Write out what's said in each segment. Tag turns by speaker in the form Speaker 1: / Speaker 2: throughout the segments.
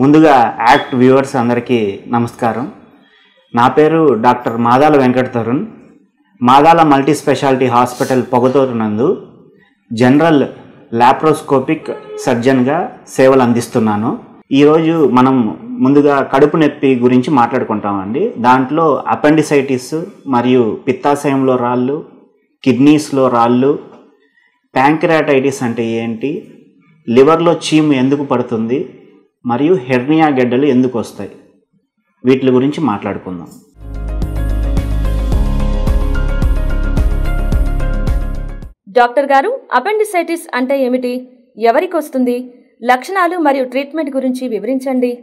Speaker 1: ముందుగా act viewers అందరికీ నమస్కారం నా పేరు doctor Madala Venkata Tarun Madala multi speciality hospital Pogathuru నందు జనరల్ లాప్రోస్కోపిక్ సర్జన్గా సేవలు అందిస్తున్నాను ఈరోజు మనం ముందుగా కడుపు నొప్పి గురించి మాట్లాడుకుంటామండి దాంట్లో అపెండిసైటిస్ మరియు పిత్తాశయంలో రాళ్ళు కిడ్నీస్లో రాళ్ళు ప్యాంక్రాటైటిస్ అంటే ఏంటి లివర్లో చీము ఎందుకు పడుతుంది మరియు హెర్నియా గడ్డలు ఎందుకు వస్తాయి వీటి గురించి మాట్లాడుకుందాం
Speaker 2: డాక్టర్ గారు అపెండిసైటిస్ అంటే ఏమిటి ఎవరికి వస్తుంది లక్షణాలు మరియు ట్రీట్మెంట్ గురించి వివరించండి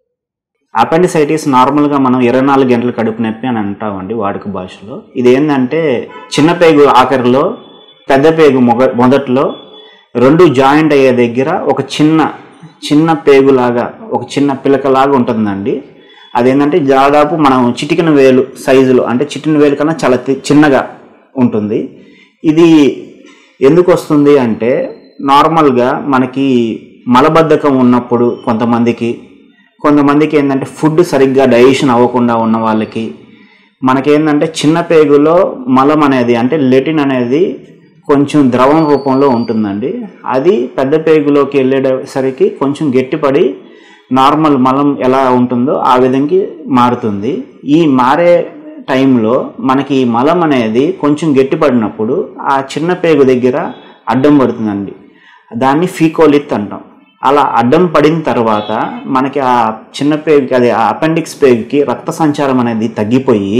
Speaker 1: అపెండిసైటిస్ నార్మల్గా మనం ఇరవై నాలుగు గంటల కడుపు నొప్పి అని అంటామండి వాడుక భాషలో ఇది ఏంటంటే చిన్న పేగు ఆఖరిలో పెద్ద పేగు మొగ మొదట్లో రెండు జాయింట్ అయ్యే దగ్గర ఒక చిన్న చిన్న పేగులాగా ఒక చిన్న పిలకలాగా ఉంటుందండి అదేంటంటే దాదాపు మనం చిటికిన వేలు సైజులో అంటే చిటికిన వేలు కన్నా చాలా తి- చిన్నగా ఉంటుంది ఇది ఎందుకు వస్తుంది అంటే నార్మల్గా మనకి మలబద్ధకం ఉన్నప్పుడు కొంతమందికి కొంతమందికి ఏంటంటే ఫుడ్ సరిగ్గా డైజెషన్ అవ్వకుండా ఉన్న వాళ్ళకి మనకేంటంటే చిన్న పేగులో మలం అనేది అంటే లెటిన్ అనేది కొంచెం ద్రవం రూపంలో ఉంటుందండి అది పెద్ద పేగులోకి వెళ్ళేసరికి కొంచెం గట్టిపడి నార్మల్ మలం ఎలా ఉంటుందో ఆ విధంగా మారుతుంది ఈ మారే టైంలో మనకి ఈ మలం అనేది కొంచెం గట్టిపడినప్పుడు ఆ చిన్న పేగు దగ్గర అడ్డం పడుతుందండి దాన్ని ఫీకోలిత్ అంటాం అలా అడ్డం పడిన తర్వాత మనకి ఆ చిన్న పేగుకి అదే ఆ అపెండిక్స్ పేగుకి రక్త సంచారం అనేది తగ్గిపోయి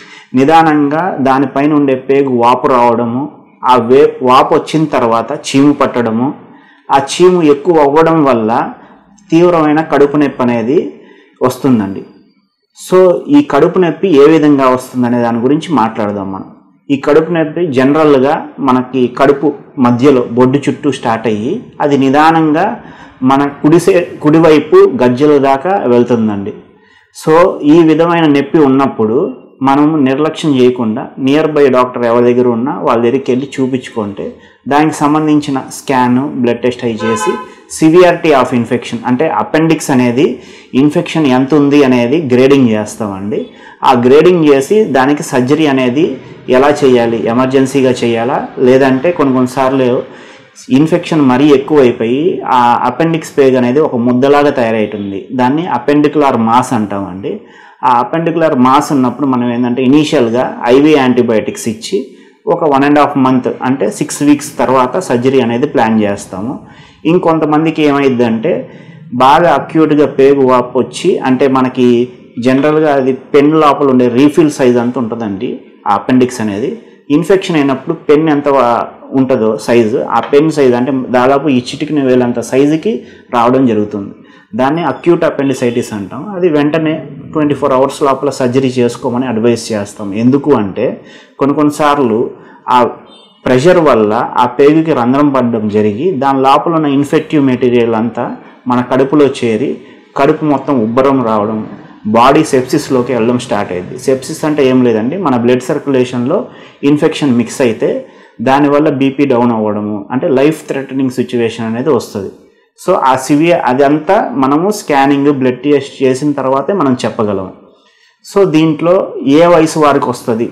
Speaker 1: నిదానంగా దానిపైన ఉండే పేగు వాపు రావడము ఆ వే వాపు వచ్చిన తర్వాత చీము పట్టడము ఆ చీము ఎక్కువ అవ్వడం వల్ల తీవ్రమైన కడుపు నొప్పి అనేది వస్తుందండి సో ఈ కడుపు నొప్పి ఏ విధంగా వస్తుందనే దాని గురించి మాట్లాడదాం మనం ఈ కడుపు నొప్పి జనరల్గా మనకి కడుపు మధ్యలో బొడ్డు చుట్టూ స్టార్ట్ అయ్యి అది నిదానంగా మన కుడిసే కుడివైపు గజ్జల దాకా వెళ్తుందండి సో ఈ విధమైన నొప్పి ఉన్నప్పుడు మనం నిర్లక్ష్యం చేయకుండా నియర్ బై డాక్టర్ ఎవరి దగ్గర ఉన్నా వాళ్ళ దగ్గరికి వెళ్ళి చూపించుకుంటే దానికి సంబంధించిన స్కాన్ బ్లడ్ టెస్ట్ అవి చేసి సివియారిటీ ఆఫ్ ఇన్ఫెక్షన్ అంటే అపెండిక్స్ అనేది ఇన్ఫెక్షన్ ఎంత ఉంది అనేది గ్రేడింగ్ చేస్తామండి ఆ గ్రేడింగ్ చేసి దానికి సర్జరీ అనేది ఎలా చేయాలి ఎమర్జెన్సీగా చేయాలా లేదంటే కొన్ని కొన్నిసార్లు ఇన్ఫెక్షన్ మరీ ఎక్కువైపోయి ఆ అపెండిక్స్ పేగ్ అనేది ఒక ముద్దలాగా తయారవుతుంది దాన్ని అపెండికులార్ మాస్ అంటామండి ఆ అపెండికులర్ మాస్ ఉన్నప్పుడు మనం ఏంటంటే ఇనీషియల్గా ఐవీ యాంటీబయాటిక్స్ ఇచ్చి ఒక వన్ అండ్ హాఫ్ మంత్ అంటే సిక్స్ వీక్స్ తర్వాత సర్జరీ అనేది ప్లాన్ చేస్తాము ఇంకొంతమందికి ఏమైందంటే బాగా అక్యూట్గా పేగు వాపు వచ్చి అంటే మనకి జనరల్గా అది పెన్ లోపల ఉండే రీఫిల్ సైజ్ అంత ఉంటుందండి ఆ అపెండిక్స్ అనేది ఇన్ఫెక్షన్ అయినప్పుడు పెన్ ఎంత వా- ఉంటుందో సైజు ఆ పెన్ సైజ్ అంటే దాదాపు ఈ చిటికిన వేలంత సైజుకి రావడం జరుగుతుంది దాన్ని అక్యూట్ అపెండిసైటిస్ అంటాం అది వెంటనే ట్వంటీ ఫోర్ అవర్స్ లోపల సర్జరీ చేసుకోమని అడ్వైస్ చేస్తాం ఎందుకు అంటే కొన్ని కొన్నిసార్లు ఆ ప్రెషర్ వల్ల ఆ పేగుకి రంధ్రం పడడం జరిగి దాని లోపల ఉన్న ఇన్ఫెక్టివ్ మెటీరియల్ అంతా మన కడుపులో చేరి కడుపు మొత్తం ఉబ్బరం రావడం బాడీ సెప్సిస్లోకి వెళ్ళడం స్టార్ట్ అయింది సెప్సిస్ అంటే ఏం లేదండి మన బ్లడ్ సర్క్యులేషన్లో ఇన్ఫెక్షన్ మిక్స్ అయితే దానివల్ల బీపీ డౌన్ అవ్వడము అంటే లైఫ్ థ్రెటనింగ్ సిచ్యువేషన్ అనేది వస్తుంది సో ఆ సివియర్ అదంతా మనము స్కానింగ్ బ్లడ్ టెస్ట్ చేసిన తర్వాతే మనం చెప్పగలం సో దీంట్లో ఏ వయసు వారికి వస్తుంది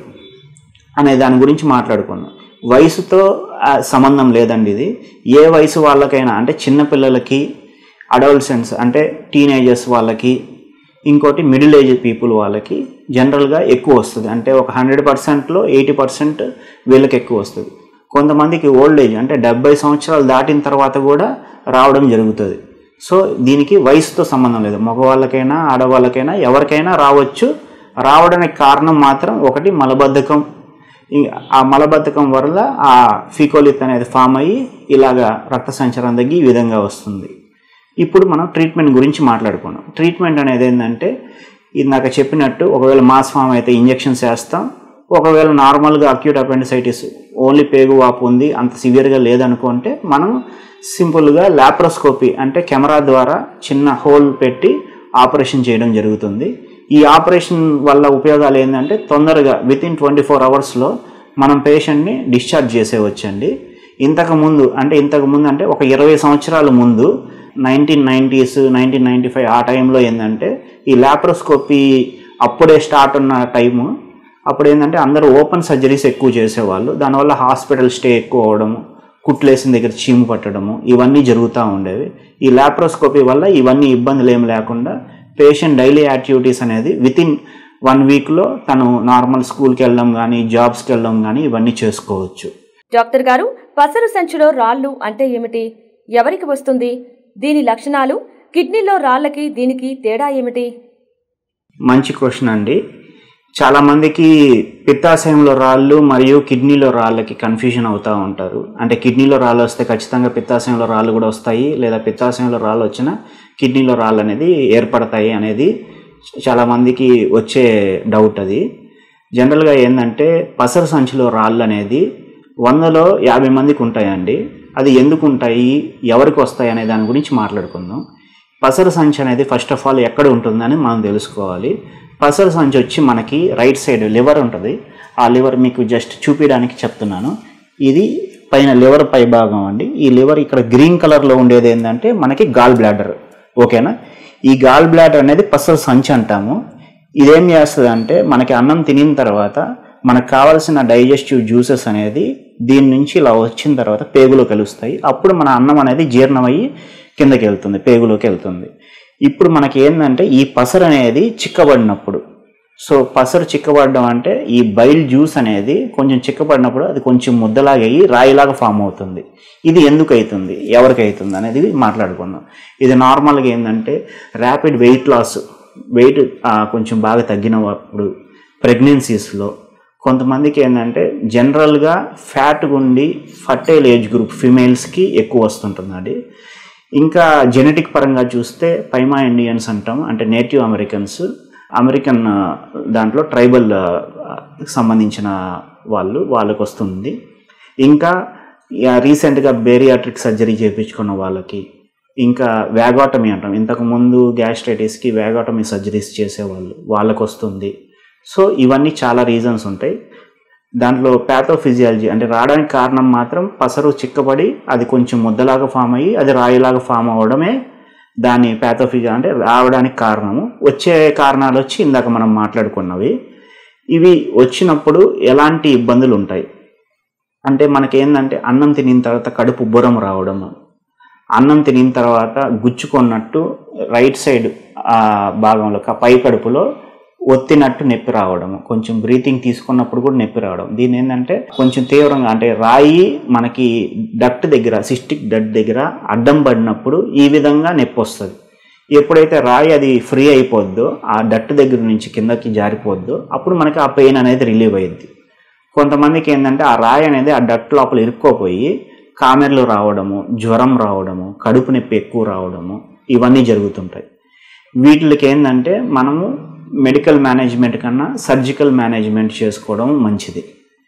Speaker 1: అనే దాని గురించి మాట్లాడుకుందాం వయసుతో ఆ, సంబంధం లేదండి ఇది ఏ వయసు వాళ్ళకైనా అంటే చిన్నపిల్లలకి అడల్సెంట్స్ అంటే టీనేజర్స్ వాళ్ళకి ఇంకోటి మిడిల్ ఏజ్ పీపుల్ వాళ్ళకి జనరల్గా ఎక్కువ వస్తుంది అంటే ఒక హండ్రెడ్ పర్సెంట్లో ఎయిటీ పర్సెంట్ వీళ్ళకి ఎక్కువ వస్తుంది కొంతమందికి ఓల్డ్ ఏజ్ అంటే డెబ్బై సంవత్సరాలు దాటిన తర్వాత కూడా రావడం జరుగుతుంది సో దీనికి వయసుతో సంబంధం లేదు మగవాళ్ళకైనా ఆడవాళ్ళకైనా ఎవరికైనా రావచ్చు రావడానికి కారణం మాత్రం ఒకటి మలబద్ధకం ఈ- ఆ మలబద్ధకం వల్ల ఆ ఫీకోలిత్ అనేది ఫామ్ అయ్యి ఇలాగా రక్త సంచారం తగ్గి ఈ విధంగా వస్తుంది ఇప్పుడు మనం ట్రీట్మెంట్ గురించి మాట్లాడుకున్నాం ట్రీట్మెంట్ అనేది ఏంటంటే ఇందాక చెప్పినట్టు ఒకవేళ మాస్ ఫామ్ అయితే ఇంజెక్షన్స్ వేస్తాం ఒకవేళ నార్మల్గా అక్యూట్ అపెండిసైటిస్ ఓన్లీ పేగు వాపు ఉంది అంత సివియర్గా లేదనుకుంటే మనం సింపుల్గా లాప్రోస్కోపీ అంటే కెమెరా ద్వారా చిన్న హోల్ పెట్టి ఆపరేషన్ చేయడం జరుగుతుంది ఈ ఆపరేషన్ వల్ల ఉపయోగాలు ఏంటంటే తొందరగా విత్ ఇన్ ట్వంటీ ఫోర్ అవర్స్లో మనం పేషెంట్ని డిశ్చార్జ్ చేసేవచ్చండి ఇంతకు ముందు అంటే ఇంతకు ముందు అంటే ఒక ఇరవై సంవత్సరాల ముందు nineteen nineties nineteen ninety five ఆ టైంలో ఏంటంటే ఈ ల్యాప్రోస్కోపీ అప్పుడే స్టార్ట్ ఉన్న టైము అప్పుడు ఏంటంటే అందరూ ఓపెన్ సర్జరీస్ ఎక్కువ చేసేవాళ్ళు దానివల్ల హాస్పిటల్ స్టే ఎక్కువ అవడము కుట్లేసిన దగ్గర చీము పట్టడము ఇవన్నీ జరుగుతూ ఉండేవి ఈ ల్యాప్రోస్కోపీ వల్ల ఇవన్నీ ఇబ్బందులు ఏం లేకుండా పేషెంట్ డైలీ యాక్టివిటీస్ అనేది విత్ ఇన్ వన్ వీక్లో తను నార్మల్ స్కూల్కి వెళ్ళడం కానీ జాబ్స్కి వెళ్ళడం కానీ ఇవన్నీ చేసుకోవచ్చు
Speaker 2: డాక్టర్ గారు పసరు సంచిలో రాళ్ళు అంటే ఏమిటి ఎవరికి వస్తుంది దీని లక్షణాలు కిడ్నీలో రాళ్ళకి దీనికి తేడా ఏమిటి
Speaker 1: మంచి క్వశ్చన్ అండి చాలా మందికి పిత్తాశయంలో రాళ్ళు మరియు కిడ్నీలో రాళ్ళకి కన్ఫ్యూజన్ అవుతూ ఉంటారు అంటే కిడ్నీలో రాళ్ళు వస్తే ఖచ్చితంగా పిత్తాశయంలో రాళ్ళు కూడా వస్తాయి లేదా పిత్తాశయంలో రాళ్ళు వచ్చినా కిడ్నీలో రాళ్ళు అనేది ఏర్పడతాయి అనేది చాలా మందికి వచ్చే డౌట్ అది జనరల్గా ఏంటంటే పసరు సంచిలో రాళ్ళు అనేది వందలో యాభై మందికి ఉంటాయండి అది ఎందుకు ఉంటాయి ఎవరికి వస్తాయి అనే దాని గురించి మాట్లాడుకుందాం పసరు సంచి అనేది ఫస్ట్ ఆఫ్ ఆల్ ఎక్కడ ఉంటుందని మనం తెలుసుకోవాలి పసరు సంచి వచ్చి మనకి రైట్ సైడ్ లివర్ ఉంటుంది ఆ లివర్ మీకు జస్ట్ చూపించడానికి చెప్తున్నాను ఇది పైన లివర్ పై భాగం అండి ఈ లివర్ ఇక్కడ గ్రీన్ కలర్లో ఉండేది ఏంటంటే మనకి గాల్ బ్లాడర్ ఓకేనా ఈ గాల్ బ్లాడర్ అనేది పసరు సంచి అంటాము ఇదేం చేస్తుంది అంటే మనకి అన్నం తినిన తర్వాత మనకు కావాల్సిన డైజెస్టివ్ జ్యూసెస్ అనేది దీని నుంచి ఇలా వచ్చిన తర్వాత పేగులో కలుస్తాయి అప్పుడు మన అన్నం అనేది జీర్ణమయ్యి కిందకి వెళ్తుంది పేగులోకి వెళ్తుంది ఇప్పుడు మనకి ఏంటంటే ఈ పసరు అనేది చిక్కబడినప్పుడు సో పసరు చిక్కబడడం అంటే ఈ బైల్ జ్యూస్ అనేది కొంచెం చిక్కబడినప్పుడు అది కొంచెం ముద్దలాగా అయ్యి రాయిలాగా ఫామ్ అవుతుంది ఇది ఎందుకు అవుతుంది ఎవరికి అవుతుంది అనేది మాట్లాడుకుందాం ఇది నార్మల్గా ఏంటంటే ర్యాపిడ్ వెయిట్ లాస్ వెయిట్ కొంచెం బాగా తగ్గినప్పుడు ప్రెగ్నెన్సీస్లో కొంతమందికి ఏంటంటే జనరల్గా ఫ్యాట్ ఉండి ఫర్టైల్ ఏజ్ గ్రూప్ ఫిమేల్స్కి ఎక్కువ వస్తుంటుందండి ఇంకా జెనెటిక్ పరంగా చూస్తే పైమా ఇండియన్స్ అంటాం అంటే నేటివ్ అమెరికన్స్ అమెరికన్ ఆ, దాంట్లో ట్రైబల్ ఆ, సంబంధించిన వాళ్ళు వాళ్ళకి వస్తుంది ఇంకా రీసెంట్గా బేరియాట్రిక్ సర్జరీ చేయించుకున్న వాళ్ళకి ఇంకా వ్యాగాటమీ అంటాం ఇంతకు ముందు గ్యాస్ట్రైటిస్కి వ్యాగాటమీ సర్జరీస్ చేసేవాళ్ళు వాళ్ళకి వస్తుంది సో ఇవన్నీ చాలా రీజన్స్ ఉంటాయి దాంట్లో ప్యాథోఫిజియాలజీ అంటే రావడానికి కారణం మాత్రం పసరు చిక్కబడి అది కొంచెం ముద్దలాగా ఫామ్ అయ్యి అది రాయిలాగా ఫామ్ అవ్వడమే దాని ప్యాథోఫిజియా అంటే రావడానికి కారణము వచ్చే కారణాలు వచ్చి ఇందాక మనం మాట్లాడుకున్నవి ఇవి వచ్చినప్పుడు ఎలాంటి ఇబ్బందులు ఉంటాయి అంటే మనకేందంటే అన్నం తినిన తర్వాత కడుపు ఉబ్బరం రావడము అన్నం తినిన తర్వాత గుచ్చుకున్నట్టు రైట్ సైడ్ ఆ భాగంలో క- పై కడుపులో ఒత్తినట్టు నొప్పి రావడం కొంచెం బ్రీతింగ్ తీసుకున్నప్పుడు కూడా నొప్పి రావడం దీని ఏంటంటే కొంచెం తీవ్రంగా అంటే రాయి మనకి డక్ట్ దగ్గర సిస్టిక్ డట్ దగ్గర అడ్డం పడినప్పుడు ఈ విధంగా నొప్పి వస్తుంది ఎప్పుడైతే రాయి అది ఫ్రీ అయిపోద్దో ఆ డట్ దగ్గర నుంచి కిందకి జారిపోద్దో అప్పుడు మనకి ఆ పెయిన్ అనేది రిలీవ్ అయ్యిద్ది కొంతమందికి ఏంటంటే ఆ రాయి అనేది ఆ డట్ లోపల ఇరుక్కోపోయి కామెర్లు రావడము జ్వరం రావడము కడుపు నొప్పి ఎక్కువ రావడము ఇవన్నీ జరుగుతుంటాయి వీటికి ఏంటంటే మనము మెడికల్ మేనేజ్మెంట్ కన్నా సర్జికల్ మేనేజ్మెంట్ చేసుకోవడం మంచిది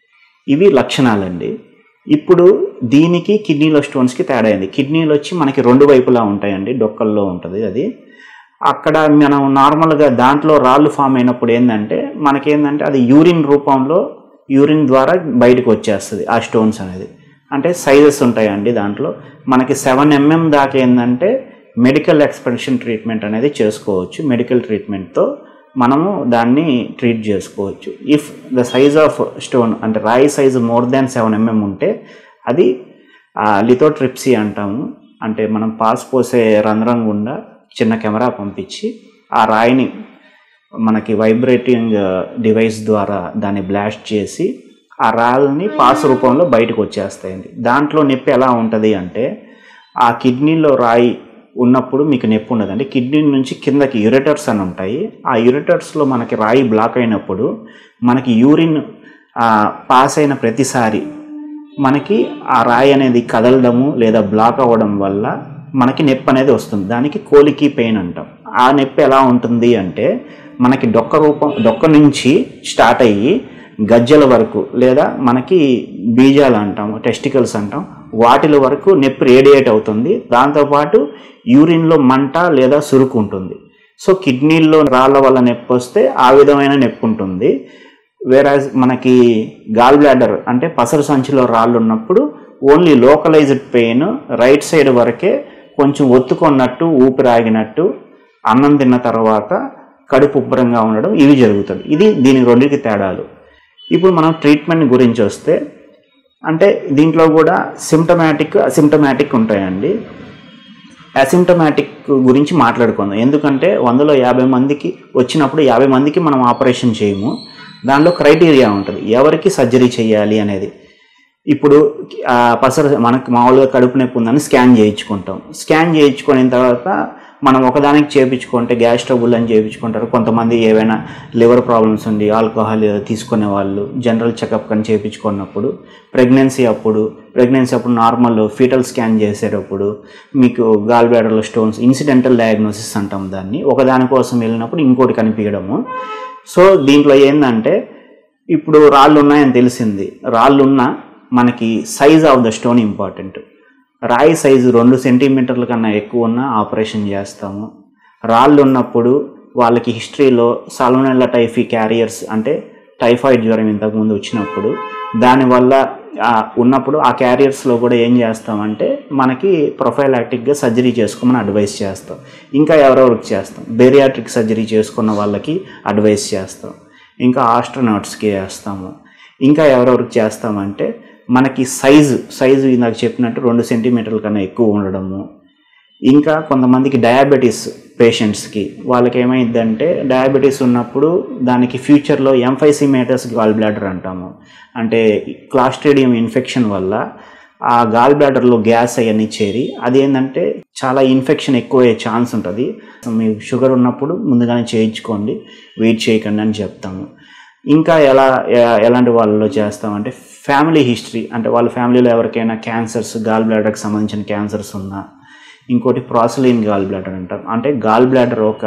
Speaker 1: ఇవి లక్షణాలండి ఇప్పుడు దీనికి కిడ్నీలో స్టోన్స్కి తేడా అయింది కిడ్నీలు వచ్చి మనకి రెండు వైపులా ఉంటాయండి డొక్కల్లో ఉంటుంది అది అక్కడ మనం నార్మల్గా దాంట్లో రాళ్ళు ఫామ్ అయినప్పుడు ఏంటంటే మనకేంటంటే అది యూరిన్ రూపంలో యూరిన్ ద్వారా బయటకు వచ్చేస్తుంది ఆ స్టోన్స్ అనేది అంటే సైజెస్ ఉంటాయండి దాంట్లో మనకి సెవెన్ ఎంఎం దాకా ఏంటంటే మెడికల్ ఎక్స్పెన్షన్ ట్రీట్మెంట్ అనేది చేసుకోవచ్చు మెడికల్ ట్రీట్మెంట్తో మనము దాన్ని ట్రీట్ చేసుకోవచ్చు if the size of stone అంటే రాయి size more than seven mm ఉంటే అది లిథోట్రిప్సీ అంటాము అంటే మనం పాస్ పోసే రంధ్రం గుండా చిన్న కెమెరా పంపించి ఆ రాయిని మనకి వైబ్రేటింగ్ డివైస్ ద్వారా దాన్ని బ్లాస్ట్ చేసి ఆ రాళ్ళని పాస్ రూపంలో బయటకు వచ్చేస్తాయండి దాంట్లో నొప్పి ఎలా ఉంటుంది అంటే ఆ కిడ్నీలో రాయి ఉన్నప్పుడు మీకు నొప్పి ఉండదండి కిడ్నీ నుంచి కిందకి యురేటర్స్ అని ఉంటాయి ఆ యురేటర్స్లో మనకి రాయి బ్లాక్ అయినప్పుడు మనకి యూరిన్ పాస్ అయిన ప్రతిసారి మనకి ఆ రాయి అనేది కదలడము లేదా బ్లాక్ అవ్వడం వల్ల మనకి నొప్పి అనేది వస్తుంది దానికి కోలికి పెయిన్ అంటాం ఆ నొప్పి ఎలా ఉంటుంది అంటే మనకి డొక్క రూపం డొక్క నుంచి స్టార్ట్ అయ్యి గజ్జల వరకు లేదా మనకి బీజాలు అంటాము టెస్టికల్స్ అంటాం వాటిల వరకు నొప్పి రేడియేట్ అవుతుంది దాంతోపాటు యూరిన్లో మంట లేదా సురుకు ఉంటుంది సో కిడ్నీల్లో రాళ్ళ వల్ల నొప్పి వస్తే ఆ విధమైన నొప్పి ఉంటుంది వేరే మనకి గాల్ బ్లాడర్ అంటే పసరు సంచిలో రాళ్ళు ఉన్నప్పుడు only localized pain right side వరకే కొంచెం ఒత్తుకున్నట్టు ఊపిరాగినట్టు అన్నం తిన్న తర్వాత కడుపు ఉబ్బరంగా ఉండడం ఇవి జరుగుతుంది ఇది దీని రెండింటికి తేడాలు ఇప్పుడు మనం ట్రీట్మెంట్ గురించి వస్తే అంటే దీంట్లో కూడా సిమ్టమాటిక్ అసిమ్టమాటిక్ ఉంటాయండి అసిమ్టమాటిక్ గురించి మాట్లాడుకుందాం ఎందుకంటే వందలో యాభై మందికి వచ్చినప్పుడు యాభై మందికి మనం ఆపరేషన్ చేయము దానిలో క్రైటీరియా ఉంటుంది ఎవరికి సర్జరీ చేయాలి అనేది ఇప్పుడు ఆ పసర మనకు మామూలుగా కడుపు నొప్పి ఉందని స్కాన్ చేయించుకుంటాం స్కాన్ చేయించుకున్న తర్వాత మనం ఒకదానికి చేయించుకుంటే గ్యాస్ ట్రబుల్ అని చేయించుకుంటారు కొంతమంది ఏవైనా లివర్ ప్రాబ్లమ్స్ ఉండి ఆల్కహాల్ తీసుకునే వాళ్ళు జనరల్ చెకప్ కానీ చేయించుకున్నప్పుడు ప్రెగ్నెన్సీ అప్పుడు ప్రెగ్నెన్సీ అప్పుడు నార్మల్ ఫీటల్ స్కాన్ చేసేటప్పుడు మీకు గాల్ బ్లాడర్లో స్టోన్స్ ఇన్సిడెంటల్ డయాగ్నోసిస్ అంటాం దాన్ని ఒకదాని కోసం వెళ్ళినప్పుడు ఇంకోటి కనిపించడము సో దీంట్లో ఏంటంటే ఇప్పుడు రాళ్ళు ఉన్నాయని తెలిసింది రాళ్ళు ఉన్న మనకి size of the stone important రాయి సైజు రెండు సెంటీమీటర్ల కన్నా ఎక్కువ ఉన్న ఆపరేషన్ చేస్తాము రాళ్ళు ఉన్నప్పుడు వాళ్ళకి హిస్టరీలో సాల్మోనెల్లా టైఫీ క్యారియర్స్ అంటే టైఫాయిడ్ జ్వరం ఇంతకుముందు వచ్చినప్పుడు దానివల్ల ఆ, ఉన్నప్పుడు ఆ క్యారియర్స్లో కూడా ఏం చేస్తామంటే మనకి ప్రొఫైలాక్టిక్గా సర్జరీ చేసుకోమని అడ్వైస్ చేస్తాం ఇంకా ఎవరెవరికి చేస్తాం బేరియాట్రిక్ సర్జరీ చేసుకున్న వాళ్ళకి అడ్వైస్ చేస్తాం ఇంకా ఆస్ట్రోనాట్స్కి చేస్తాము ఇంకా ఎవరెవరికి చేస్తామంటే మనకి సైజు సైజు ఇందాక చెప్పినట్టు రెండు సెంటీమీటర్ల కన్నా ఎక్కువ ఉండడము ఇంకా కొంతమందికి డయాబెటీస్ పేషెంట్స్కి వాళ్ళకి ఏమైందంటే డయాబెటీస్ ఉన్నప్పుడు దానికి ఫ్యూచర్లో ఎంఫైసిమేటస్ గాల్ బ్లాడర్ అంటాము అంటే క్లాస్ట్రేడియం ఇన్ఫెక్షన్ వల్ల ఆ గాల్ బ్లాడర్లో గ్యాస్ అవన్నీ చేరి అది ఏంటంటే చాలా ఇన్ఫెక్షన్ ఎక్కువ అయ్యే ఛాన్స్ ఉంటుంది మీకు షుగర్ ఉన్నప్పుడు ముందుగానే చేయించుకోండి వెయిట్ చేయకండి అని చెప్తాము ఇంకా ఎలా ఎ- ఎలాంటి వాళ్ళలో చేస్తామంటే ఫ్యామిలీ హిస్టరీ అంటే వాళ్ళ ఫ్యామిలీలో ఎవరికైనా క్యాన్సర్స్ గాల్ బ్లాడర్కి సంబంధించిన క్యాన్సర్స్ ఉన్నా ఇంకోటి ప్రాసలిన్ గాల్ బ్లాడర్ అంటాం అంటే గాల్ బ్లాడర్ ఒక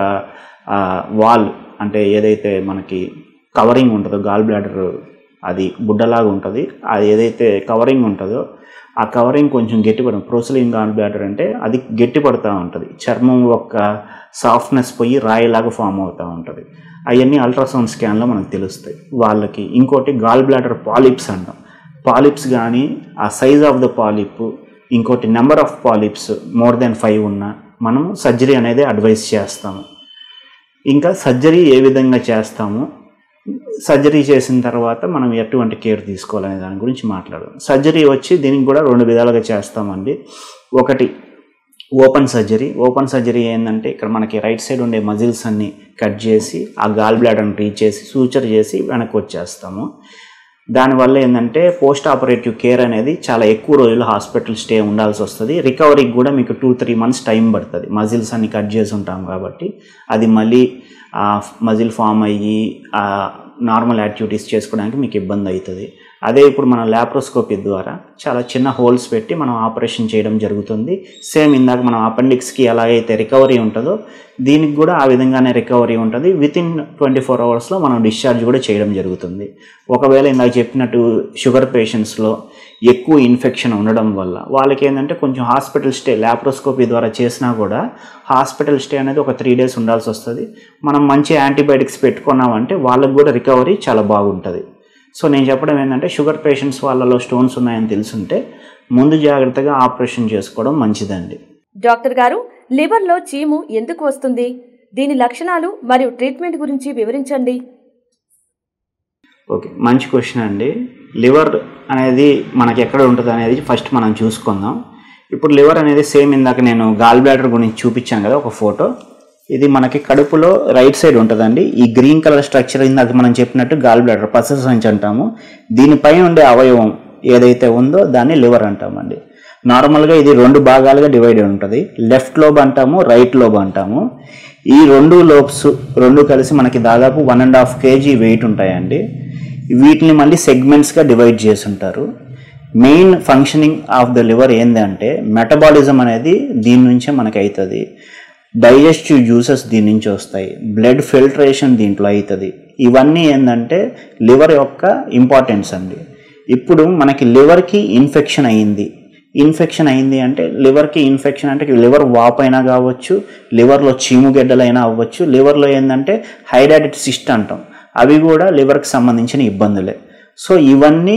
Speaker 1: వాల్ అంటే ఏదైతే మనకి కవరింగ్ ఉంటుందో గాల్ బ్లాడర్ అది బుడ్డలాగా ఉంటుంది అది ఏదైతే కవరింగ్ ఉంటుందో ఆ కవరింగ్ కొంచెం గట్టిపడం ప్రోసలిన్ గాల్ బ్లాడర్ అంటే అది గట్టిపడుతూ ఉంటుంది చర్మం యొక్క సాఫ్ట్నెస్ పోయి రాయిలాగా ఫామ్ అవుతూ ఉంటుంది అవన్నీ అల్ట్రాసౌండ్ స్కాన్లో మనకు తెలుస్తాయి వాళ్ళకి ఇంకోటి గాల్ బ్లాడర్ పాలిప్స్ అంటాం పాలిప్స్ కానీ ఆ సైజ్ ఆఫ్ ద పాలిప్ ఇంకోటి number of polyps more than five ఉన్న మనం సర్జరీ అనేది అడ్వైస్ చేస్తాము ఇంకా సర్జరీ ఏ విధంగా చేస్తాము సర్జరీ చేసిన తర్వాత మనం ఎటువంటి కేర్ తీసుకోవాలనే దాని గురించి మాట్లాడదాం సర్జరీ వచ్చి దీనికి కూడా రెండు విధాలుగా చేస్తామండి ఒకటి ఓపెన్ సర్జరీ ఓపెన్ సర్జరీ ఏంటంటే ఇక్కడ మనకి రైట్ సైడ్ ఉండే మజిల్స్ అన్ని కట్ చేసి ఆ గాల్ బ్లాడర్ని రీచ్ చేసి సూచర్ చేసి వెనక్కి వచ్చేస్తాము దానివల్ల ఏంటంటే పోస్ట్ ఆపరేటివ్ కేర్ అనేది చాలా ఎక్కువ రోజులు హాస్పిటల్ స్టే ఉండాల్సి వస్తుంది రికవరీకి కూడా మీకు టూ త్రీ మంత్స్ టైం పడుతుంది మజిల్స్ అన్ని కట్ చేసి ఉంటాం కాబట్టి అది మళ్ళీ మజిల్ ఫామ్ అయ్యి నార్మల్ యాక్టివిటీస్ చేసుకోవడానికి మీకు ఇబ్బంది అవుతుంది అదే ఇప్పుడు మన ల్యాప్రోస్కోపీ ద్వారా చాలా చిన్న హోల్స్ పెట్టి మనం ఆపరేషన్ చేయడం జరుగుతుంది సేమ్ ఇందాక మనం అపెండిక్స్కి ఎలాగైతే రికవరీ ఉంటుందో దీనికి కూడా ఆ విధంగానే రికవరీ ఉంటుంది విత్ ఇన్ ట్వంటీ ఫోర్ అవర్స్లో మనం డిశ్చార్జ్ కూడా చేయడం జరుగుతుంది ఒకవేళ ఇందాక చెప్పినట్టు షుగర్ పేషెంట్స్లో ఎక్కువ ఇన్ఫెక్షన్ ఉండడం వల్ల వాళ్ళకి ఏంటంటే కొంచెం హాస్పిటల్ స్టే ల్యాప్రోస్కోపీ ద్వారా చేసినా కూడా హాస్పిటల్ స్టే అనేది ఒక త్రీ డేస్ ఉండాల్సి వస్తుంది మనం మంచి యాంటీబయాటిక్స్ పెట్టుకున్నామంటే వాళ్ళకి కూడా రికవరీ చాలా బాగుంటుంది సో నేను చెప్పడం ఏంటంటే షుగర్ పేషెంట్స్ వాళ్ళలో స్టోన్స్ ఉన్నాయని తెలుసుంటే ముందు జాగ్రత్తగా ఆపరేషన్ చేసుకోవడం మంచిదండి
Speaker 2: డాక్టర్ గారు లివర్లో చీము ఎందుకు వస్తుంది దీని లక్షణాలు మరియు ట్రీట్మెంట్ గురించి వివరించండి
Speaker 1: ఓకే మంచి క్వశ్చన్ అండి లివర్ అనేది మనకి ఎక్కడ ఉంటుంది అనేది ఫస్ట్ మనం చూసుకుందాం ఇప్పుడు లివర్ అనేది సేమ్ ఇందాక నేను గాల్ బ్లాడర్ గురించి చూపించాను కదా ఒక ఫోటో ఇది మనకి కడుపులో రైట్ సైడ్ ఉంటుందండి ఈ గ్రీన్ కలర్ స్ట్రక్చర్ ఇందాక మనం చెప్పినట్టు గాల్ బ్లాడర్ పసర సంచి అంటాము దీనిపైన ఉండే అవయవం ఏదైతే ఉందో దాన్ని లివర్ అంటామండి నార్మల్గా ఇది రెండు భాగాలుగా డివైడ్ అయి ఉంటుంది లెఫ్ట్ లోబ్ అంటాము రైట్ లోబ్ అంటాము ఈ రెండు లోబ్స్ రెండు కలిసి మనకి దాదాపు one and half KG weight ఉంటాయండి వీటిని మళ్ళీ సెగ్మెంట్స్గా డివైడ్ చేసి ఉంటారు main functioning of the liver ఏంటంటే మెటబాలిజం అనేది దీని నుంచే మనకి అవుతుంది డైజెస్టివ్ జ్యూసెస్ దీని నుంచి వస్తాయి బ్లడ్ ఫిల్టరేషన్ దీంట్లో అవుతుంది ఇవన్నీ ఏంటంటే లివర్ యొక్క ఇంపార్టెన్స్ అండి ఇప్పుడు మనకి లివర్కి ఇన్ఫెక్షన్ అయింది ఇన్ఫెక్షన్ అయింది అంటే లివర్కి ఇన్ఫెక్షన్ అంటే లివర్ వాప్ అయినా కావచ్చు లివర్లో చీముగెడ్డలైనా అవ్వచ్చు లివర్లో ఏంటంటే హైడ్రాటిడ్ సిస్ట్ అంటాం అవి కూడా లివర్కి సంబంధించిన ఇబ్బందులే సో ఇవన్నీ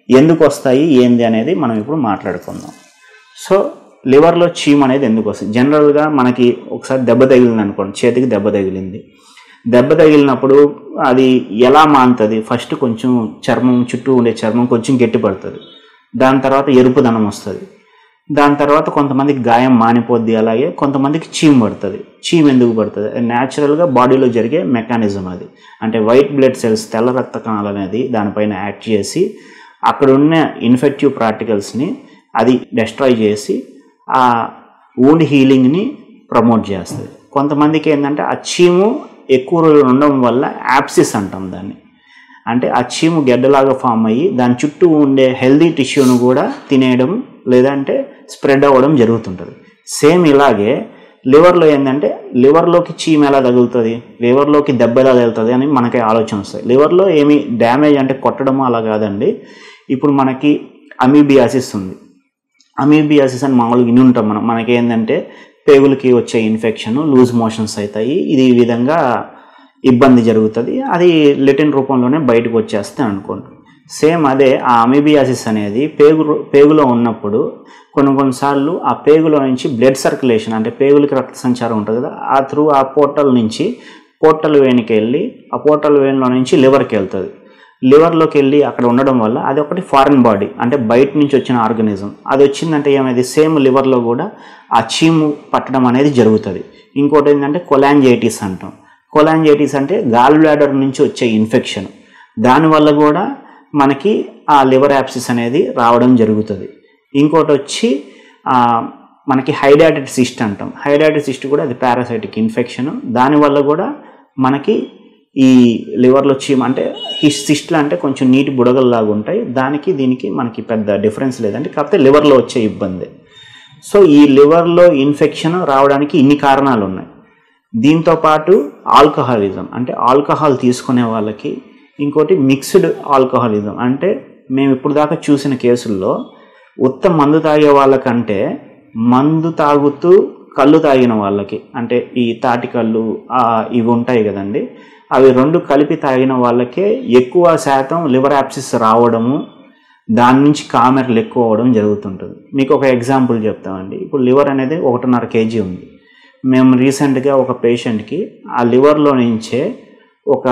Speaker 1: ఎందుకు వస్తాయి ఏంది అనేది మనం ఇప్పుడు మాట్లాడుకుందాం సో లివర్లో చీమ్ అనేది ఎందుకు వస్తుంది జనరల్గా మనకి ఒకసారి దెబ్బ తగిలింది అనుకోండి చేతికి దెబ్బ తగిలింది దెబ్బ తగిలినప్పుడు అది ఎలా మానుతుంది ఫస్ట్ కొంచెం చర్మం చుట్టూ ఉండే చర్మం కొంచెం గట్టి పడుతుంది దాని తర్వాత ఎరుపుదనం వస్తుంది దాని తర్వాత కొంతమందికి గాయం మానిపోద్ది అలాగే కొంతమందికి చీమ్ పడుతుంది చీమ్ ఎందుకు పడుతుంది న్యాచురల్గా బాడీలో జరిగే మెకానిజం అది అంటే వైట్ బ్లడ్ సెల్స్ తెల్ల రక్త కణాలు అనేది దానిపైన యాక్ట్ చేసి అక్కడ ఉన్న ఇన్ఫెక్టివ్ పార్టికల్స్ని అది డెస్ట్రాయ్ చేసి ఆ వూండ్ హీలింగ్ని ప్రమోట్ చేస్తుంది కొంతమందికి ఏంటంటే ఆ చీము ఎక్కువ రోజులు ఉండడం వల్ల యాప్సిస్ అంటాం దాన్ని అంటే ఆ చీము గెడ్డలాగా ఫామ్ అయ్యి దాని చుట్టూ ఉండే హెల్దీ టిష్యూను కూడా తినేయడం లేదంటే స్ప్రెడ్ అవ్వడం జరుగుతుంటుంది సేమ్ ఇలాగే లివర్లో ఏంటంటే లివర్లోకి చీమ ఎలా తగులుతుంది లివర్లోకి దెబ్బ ఎలా తగులుతుంది అని మనకి ఆలోచన వస్తుంది లివర్లో ఏమి డ్యామేజ్ అంటే కొట్టడం అలా కాదండి ఇప్పుడు మనకి అమీబియాసిస్ ఉంది అమీబియాసిస్ అని మామూలుగా విని ఉంటాం మనం మనకేంటంటే పేగులకి వచ్చే ఇన్ఫెక్షన్ లూజ్ మోషన్స్ అవుతాయి ఇది ఈ విధంగా ఇబ్బంది జరుగుతుంది అది లిటిన్ రూపంలోనే బయటకు వచ్చేస్తే అనుకోండి సేమ్ అదే ఆ అమీబియాసిస్ అనేది పేగు పేగులో ఉన్నప్పుడు కొన్ని కొన్నిసార్లు ఆ పేగులో నుంచి బ్లడ్ సర్క్యులేషన్ అంటే పేగులకి రక్త సంచారం ఉంటుంది కదా ఆ త్రూ ఆ పోర్టల్ నుంచి పోర్టల్ వేనికి వెళ్ళి ఆ పోర్టల్ వేన్లో నుంచి లివర్కి వెళ్తుంది లివర్లోకి వెళ్ళి అక్కడ ఉండడం వల్ల అది ఒకటి ఫారిన్ బాడీ అంటే బయట నుంచి వచ్చిన ఆర్గనిజం అది వచ్చిందంటే ఏమైంది సేమ్ లివర్లో కూడా ఆ చీము పట్టడం అనేది జరుగుతుంది ఇంకోటి ఏంటంటే కొలాంజైటిస్ అంటాం కొలాంజైటిస్ అంటే గాల్ బ్లాడర్ నుంచి వచ్చే ఇన్ఫెక్షన్ దానివల్ల కూడా మనకి ఆ లివర్ యాప్సిస్ అనేది రావడం జరుగుతుంది ఇంకోటి వచ్చి ఆ, మనకి హైడాటెడ్ సిస్ట్ అంటాం హైడాటెడ్ సిస్ట్ కూడా అది పారాసైటిక్ ఇన్ఫెక్షన్ దానివల్ల కూడా మనకి ఈ లివర్లో చీమ అంటే ఈ సిస్ట్లు అంటే కొంచెం నీటి బుడగల్లాగా ఉంటాయి దానికి దీనికి మనకి పెద్ద డిఫరెన్స్ లేదంటే కాకపోతే లివర్లో వచ్చే ఇబ్బంది సో ఈ లివర్లో ఇన్ఫెక్షన్ రావడానికి ఇన్ని కారణాలు ఉన్నాయి దీంతో పాటు ఆల్కహాలిజం అంటే ఆల్కహాల్ తీసుకునే వాళ్ళకి ఇంకోటి మిక్స్డ్ ఆల్కహాలిజం అంటే మేము ఇప్పుడు దాకా చూసిన కేసుల్లో ఉత్త మందు తాగే వాళ్ళకంటే మందు తాగుతూ కళ్ళు తాగిన వాళ్ళకి అంటే ఈ తాటి కళ్ళు ఆ, ఇవి ఉంటాయి కదండి అవి రెండు కలిపి తాగిన వాళ్ళకే ఎక్కువ శాతం లివర్ యాప్సిస్ రావడము దాని నుంచి కామెర్లు ఎక్కువ అవ్వడం జరుగుతుంటుంది మీకు ఒక ఎగ్జాంపుల్ చెప్తామండి ఇప్పుడు లివర్ అనేది ఒకటిన్నర కేజీ ఉంది మేము రీసెంట్గా ఒక పేషెంట్కి ఆ లివర్లో నుంచే ఒక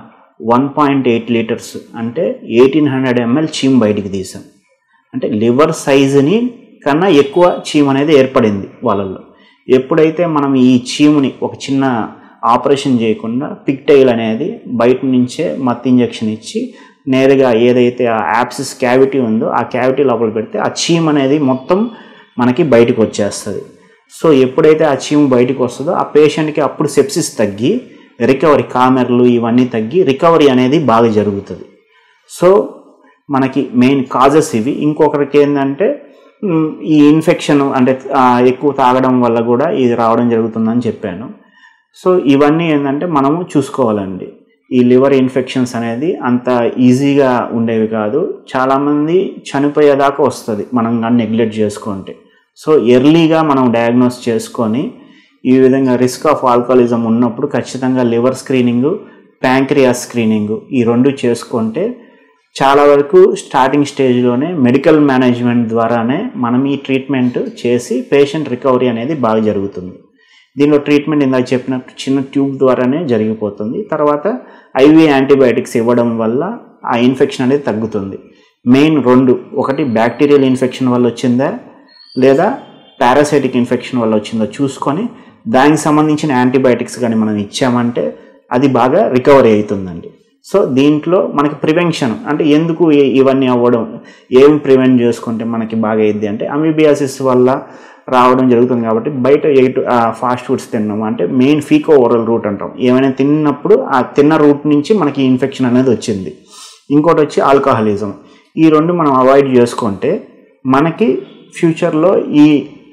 Speaker 1: వన్ పాయింట్ ఎయిట్ లీటర్స్ అంటే ఎయిటీన్ హండ్రెడ్ ఎంఎల్ చీమ్ బయటికి తీసాం అంటే లివర్ సైజుని కన్నా ఎక్కువ చీమ్ అనేది ఏర్పడింది వాళ్ళల్లో ఎప్పుడైతే మనం ఈ చీముని ఒక చిన్న ఆపరేషన్ చేయకుండా పిక్టైల్ అనేది బయట నుంచే మత్ ఇంజెక్షన్ ఇచ్చి నేరుగా ఏదైతే ఆ యాప్సిస్ క్యావిటీ ఉందో ఆ క్యావిటీ లోపల పెడితే ఆ చీమ్ అనేది మొత్తం మనకి బయటకు వచ్చేస్తుంది సో ఎప్పుడైతే ఆ చీము బయటకు వస్తుందో ఆ పేషెంట్కి అప్పుడు సెప్సిస్ తగ్గి రికవరీ కామెర్లు ఇవన్నీ తగ్గి రికవరీ అనేది బాగా జరుగుతుంది సో మనకి మెయిన్ కాజెస్ ఇవి ఇంకొకరికి ఏంటంటే మ్, ఈ ఇన్ఫెక్షన్ అంటే ఆ, ఎక్కువ తాగడం వల్ల కూడా ఇది రావడం జరుగుతుందని చెప్పాను సో ఇవన్నీ ఏంటంటే మనము చూసుకోవాలండి ఈ లివర్ ఇన్ఫెక్షన్స్ అనేది అంత ఈజీగా ఉండేవి కాదు చాలామంది చనిపోయేదాకా వస్తుంది మనం కానీ నెగ్లెక్ట్ చేసుకుంటే సో ఎర్లీగా మనం డయాగ్నోస్ చేసుకొని ఈ విధంగా రిస్క్ ఆఫ్ ఆల్కహాలిజం ఉన్నప్పుడు ఖచ్చితంగా లివర్ స్క్రీనింగ్ ప్యాంక్రియాస్ స్క్రీనింగ్ ఈ రెండు చేసుకుంటే చాలా వరకు స్టార్టింగ్ స్టేజ్లోనే మెడికల్ మేనేజ్మెంట్ ద్వారానే మనం ఈ ట్రీట్మెంట్ చేసి పేషెంట్ రికవరీ అనేది బాగా జరుగుతుంది దీనిలో ట్రీట్మెంట్ ఇందాక చెప్పినట్టు చిన్న ట్యూబ్ ద్వారానే జరిగిపోతుంది తర్వాత ఐవి యాంటీబయాటిక్స్ ఇవ్వడం వల్ల ఆ ఇన్ఫెక్షన్ అనేది తగ్గుతుంది మెయిన్ రెండు ఒకటి బ్యాక్టీరియల్ ఇన్ఫెక్షన్ వల్ల వచ్చిందా లేదా పారాసైటిక్ ఇన్ఫెక్షన్ వల్ల వచ్చిందో చూసుకొని దానికి సంబంధించిన యాంటీబయాటిక్స్ కానీ మనం ఇచ్చామంటే అది బాగా రికవరీ అవుతుందండి సో దీంట్లో మనకి ప్రివెన్షన్ అంటే ఎందుకు ఇ- ఇవన్నీ అవ్వడం ఏం ప్రివెంట్ చేసుకుంటే మనకి బాగా అయ్యిద్ది అంటే అమీబియాసిస్ వల్ల రావడం జరుగుతుంది కాబట్టి బయట ఎయిట్ ఫాస్ట్ ఫుడ్స్ తిన్నాం అంటే మెయిన్ ఫీకో ఓరల్ రూట్ అంటాం ఏమైనా తిన్నప్పుడు ఆ తిన్న రూట్ నుంచి మనకి ఇన్ఫెక్షన్ అనేది వచ్చింది ఇంకోటి వచ్చి ఆల్కహాలిజం ఈ రెండు మనం అవాయిడ్ చేసుకుంటే మనకి ఫ్యూచర్లో ఈ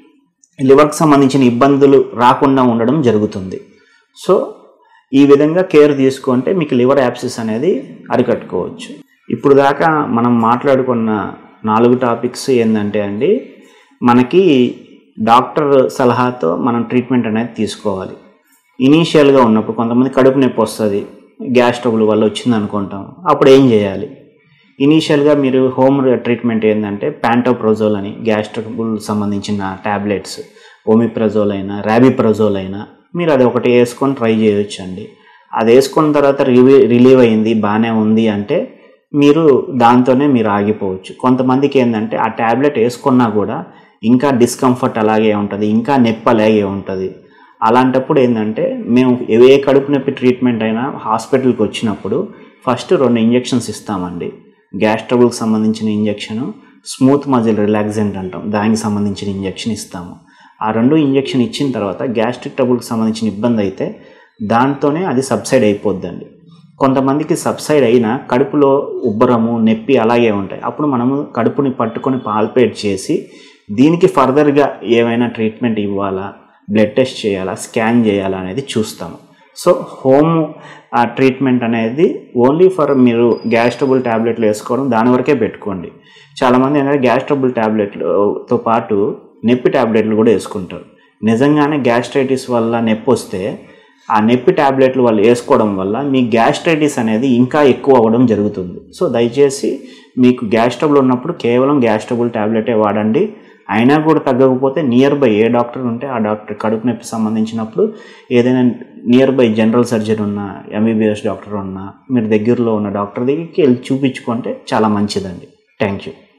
Speaker 1: లివర్కి సంబంధించిన ఇబ్బందులు రాకుండా ఉండడం జరుగుతుంది సో ఈ విధంగా కేర్ తీసుకుంటే మీకు లివర్ యాప్సిస్ అనేది అరికట్టుకోవచ్చు ఇప్పుడు దాకా మనం మాట్లాడుకున్న నాలుగు టాపిక్స్ ఏంటంటే అండి మనకి డాక్టర్ సలహాతో మనం ట్రీట్మెంట్ అనేది తీసుకోవాలి ఇనీషియల్గా ఉన్నప్పుడు కొంతమంది కడుపు నొప్పి వస్తుంది గ్యాస్ ట్రబుల్ వల్ల వచ్చింది అనుకుంటాం అప్పుడు ఏం చేయాలి ఇనీషియల్గా మీరు హోమ్ ట్రీట్మెంట్ ఏంటంటే ప్యాంటోప్రోజోల్ అని గ్యాస్ట్రబుల్ సంబంధించిన ట్యాబ్లెట్స్ ఓమిప్రజోల్ అయినా ర్యాబిప్రజోల్ అయినా మీరు అది ఒకటి వేసుకొని ట్రై చేయొచ్చు అండి అది వేసుకున్న తర్వాత రిలీ రిలీవ్ అయింది బాగానే ఉంది అంటే మీరు దాంతోనే మీరు ఆగిపోవచ్చు కొంతమందికి ఏంటంటే ఆ ట్యాబ్లెట్ వేసుకున్నా కూడా ఇంకా డిస్కంఫర్ట్ అలాగే ఉంటుంది ఇంకా నొప్పి అలాగే ఉంటుంది అలాంటప్పుడు ఏంటంటే మేము ఏ కడుపు నొప్పి ట్రీట్మెంట్ అయినా హాస్పిటల్కి వచ్చినప్పుడు ఫస్ట్ రెండు ఇంజెక్షన్స్ ఇస్తామండి గ్యాస్ ట్రబుల్కి సంబంధించిన ఇంజెక్షన్ స్మూత్ మజిల్ రిలాక్సెంట్ అంటాం దానికి సంబంధించిన ఇంజెక్షన్ ఇస్తాము ఆ రెండు ఇంజెక్షన్ ఇచ్చిన తర్వాత గ్యాస్ట్రిక్ ట్రబుల్కి సంబంధించిన ఇబ్బంది అయితే దాంతోనే అది సబ్సైడ్ అయిపోద్దండి కొంతమందికి సబ్సైడ్ అయినా కడుపులో ఉబ్బరము నొప్పి అలాగే ఉంటాయి అప్పుడు మనము కడుపుని పట్టుకొని పాల్పేట్ చేసి దీనికి ఫర్దర్గా ఏమైనా ట్రీట్మెంట్ ఇవ్వాలా బ్లడ్ టెస్ట్ చేయాలా స్కాన్ చేయాలా అనేది చూస్తాము సో హోమ్ ట్రీట్మెంట్ అనేది ఓన్లీ ఫర్ మీరు గ్యాస్ ట్రబుల్ ట్యాబ్లెట్లు వేసుకోవడం దాని వరకే పెట్టుకోండి చాలామంది ఏంటంటే గ్యాస్ ట్రబుల్ ట్యాబ్లెట్లతో పాటు నొప్పి ట్యాబ్లెట్లు కూడా వేసుకుంటారు నిజంగానే గ్యాస్ట్రైటిస్ వల్ల నొప్పి వస్తే ఆ నొప్పి ట్యాబ్లెట్లు వాళ్ళు వేసుకోవడం వల్ల మీ గ్యాస్ట్రైటిస్ అనేది ఇంకా ఎక్కువ అవ్వడం జరుగుతుంది సో దయచేసి మీకు గ్యాస్ ట్రబుల్ ఉన్నప్పుడు కేవలం గ్యాస్ ట్రబుల్ ట్యాబ్లెటే వాడండి అయినా కూడా తగ్గకపోతే నియర్ బై ఏ డాక్టర్ ఉంటే ఆ డాక్టర్ కడుపు నొప్పి సంబంధించినప్పుడు ఏదైనా నియర్ బై జనరల్ సర్జరీ ఉన్న ఎంబీబీఎస్ డాక్టర్ ఉన్న మీరు దగ్గరలో ఉన్న డాక్టర్ దగ్గరికి వెళ్ళి చూపించుకుంటే చాలా మంచిదండి థ్యాంక్ యూ